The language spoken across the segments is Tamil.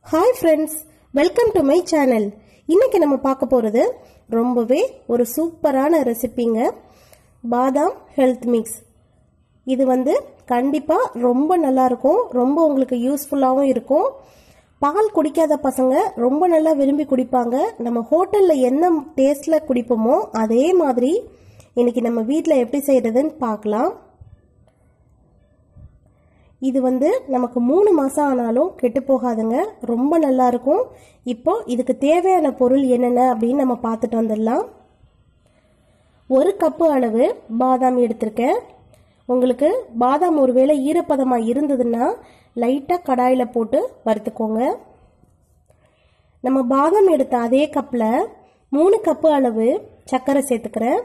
hi friends welcome to my channel இன்னைக்கு நம்ம பார்க்க போகிறது ரொம்பவே ஒரு சூப்பரான ரெசிபிங்க பாதாம் ஹெல்த் மிக்ஸ் இது வந்து கண்டிப்பாக ரொம்ப நல்லா இருக்கும் ரொம்ப உங்களுக்கு யூஸ்ஃபுல்லாகவும் இருக்கும் பால் குடிக்காத பசங்க ரொம்ப நல்லா விரும்பி குடிப்பாங்க நம்ம ஹோட்டலில் என்ன டேஸ்டில் குடிப்போமோ அதே மாதிரி இன்னைக்கு நம்ம வீட்டில் எப்படி செய்கிறதுன்னு பார்க்கலாம் இது வந்து நமக்கு மூணு மாதம் ஆனாலும் கெட்டு போகாதுங்க ரொம்ப நல்லா இருக்கும் இப்போ இதுக்கு தேவையான பொருள் என்னென்ன அப்படின்னு நம்ம பார்த்துட்டு வந்துடலாம் ஒரு கப்பு அளவு பாதாம் எடுத்திருக்கேன் உங்களுக்கு பாதாம் ஒருவேளை ஈரப்பதமாக இருந்ததுன்னா லைட்டாக கடாயில் போட்டு வறுத்துக்கோங்க நம்ம பாதாம் எடுத்த அதே கப்பில் மூணு கப்பு அளவு சர்க்கரை சேர்த்துக்கிறேன்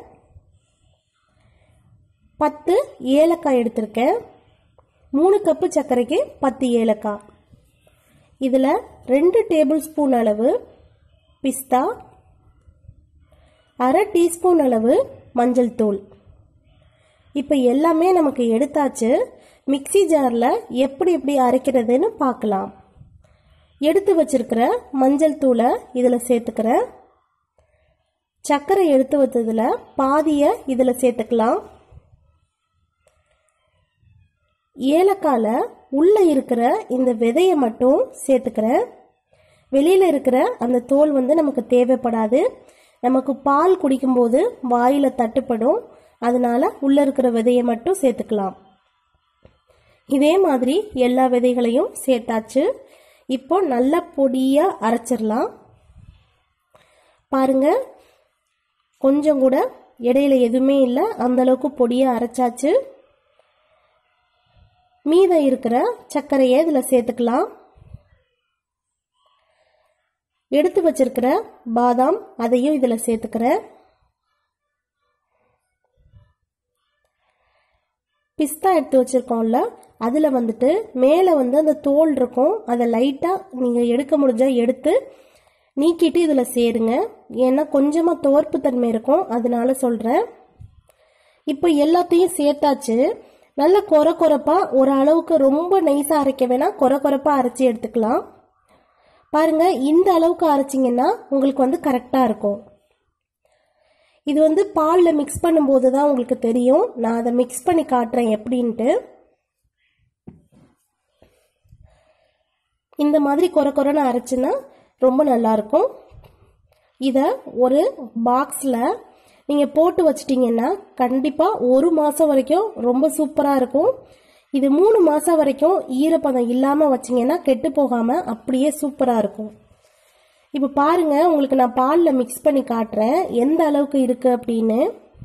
பத்து ஏலக்காய் எடுத்திருக்கேன் மூணு கப்பு சர்க்கரைக்கு பத்து ஏலக்காய் இதில் ரெண்டு டேபிள் ஸ்பூன் அளவு பிஸ்தா அரை டீஸ்பூன் அளவு மஞ்சள் தூள் இப்போ எல்லாமே நமக்கு எடுத்தாச்சு மிக்சி ஜாரில் எப்படி எப்படி அரைக்கிறதுன்னு பார்க்கலாம் எடுத்து வச்சிருக்கிற மஞ்சள் தூளை இதில் சேர்த்துக்கிறேன் சர்க்கரை எடுத்து வச்சதில் பாதியை இதில் சேர்த்துக்கலாம் ஏலக்கால உள்ள இருக்கிற இந்த விதையை மட்டும் சேர்த்துக்கிறேன் வெளியில இருக்கிற அந்த தோல் வந்து நமக்கு தேவைப்படாது நமக்கு பால் குடிக்கும்போது வாயில தட்டுப்படும் அதனால உள்ள இருக்கிற விதையை மட்டும் சேர்த்துக்கலாம் இதே மாதிரி எல்லா விதைகளையும் சேர்த்தாச்சு இப்போ நல்ல பொடியா அரைச்சிடலாம் பாருங்க கொஞ்சம் கூட இடையில எதுவுமே இல்லை அந்த அளவுக்கு பொடியா அரைச்சாச்சு மீதம் இருக்கிற சர்க்கரையை இதில் சேர்த்துக்கலாம் எடுத்து வச்சிருக்கிற பாதாம் அதையும் இதில் சேர்த்துக்கிறேன் பிஸ்தா எடுத்து வச்சிருக்கோம்ல அதில் வந்துட்டு மேலே வந்து அந்த தோல் இருக்கும் அதை லைட்டாக நீங்கள் எடுக்க முடிஞ்சால் எடுத்து நீக்கிட்டு இதில் சேருங்க ஏன்னா கொஞ்சமாக துவர்ப்பு தன்மை இருக்கும் அதனால சொல்கிறேன் இப்போ எல்லாத்தையும் சேர்த்தாச்சு நல்ல கொர கொரப்பா ஒரு அளவுக்கு ரொம்ப நைஸா அரைக்க வேணாம் கொர கொரப்பா அரைச்சி எடுத்துக்கலாம் பாருங்க இந்த அளவுக்கு அரைச்சிங்கன்னா உங்களுக்கு வந்து கரெக்டா இருக்கும் இது வந்து பாலில் மிக்ஸ் பண்ணும்போது தான் உங்களுக்கு தெரியும் நான் அதை மிக்ஸ் பண்ணி காட்டுறேன் எப்படின்ட்டு இந்த மாதிரி கொர கொரன்னு அரைச்சுன்னா ரொம்ப நல்லா இருக்கும் இதை ஒரு பாக்ஸில் நீங்கள் போட்டு வச்சிட்டிங்கன்னா கண்டிப்பாக ஒரு மாதம் வரைக்கும் ரொம்ப சூப்பராக இருக்கும் இது மூணு மாதம் வரைக்கும் ஈரப்பதம் இல்லாமல் வச்சிங்கன்னா கெட்டு போகாமல் அப்படியே சூப்பராக இருக்கும் இப்போ பாருங்க உங்களுக்கு நான் பாலில் மிக்ஸ் பண்ணி காட்டுறேன் எந்த அளவுக்கு இருக்குது அப்படின்னு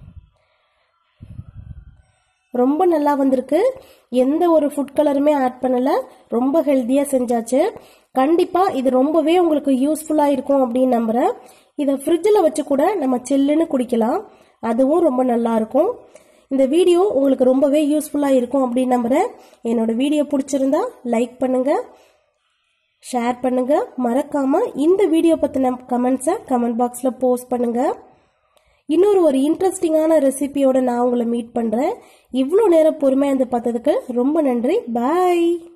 ரொம்ப நல்லா வந்திருக்கு எந்த ஒரு ஃபுட் கலருமே ஆட் பண்ணலை ரொம்ப ஹெல்த்தியாக செஞ்சாச்சு கண்டிப்பாக இது ரொம்பவே உங்களுக்கு யூஸ்ஃபுல்லாக இருக்கும் அப்படின்னு நம்புகிறேன் இதை ஃப்ரிட்ஜில் வச்சு கூட நம்ம சில்லுன்னு குடிக்கலாம் அதுவும் ரொம்ப நல்லா இருக்கும் இந்த வீடியோ உங்களுக்கு ரொம்பவே யூஸ்ஃபுல்லாக இருக்கும் அப்படின்னு நம்புகிறேன் என்னோட வீடியோ பிடிச்சிருந்தா லைக் பண்ணுங்க ஷேர் பண்ணுங்க மறக்காம இந்த வீடியோ பற்றின கமெண்ட்ஸை கமெண்ட் பாக்ஸில் போஸ்ட் பண்ணுங்க இன்னொரு ஒரு இன்ட்ரெஸ்டிங்கான ரெசிபியோட நான் உங்களை மீட் பண்ணுறேன் இவ்வளோ நேரம் பொறுமையாக வந்து பார்த்ததுக்கு ரொம்ப நன்றி பாய்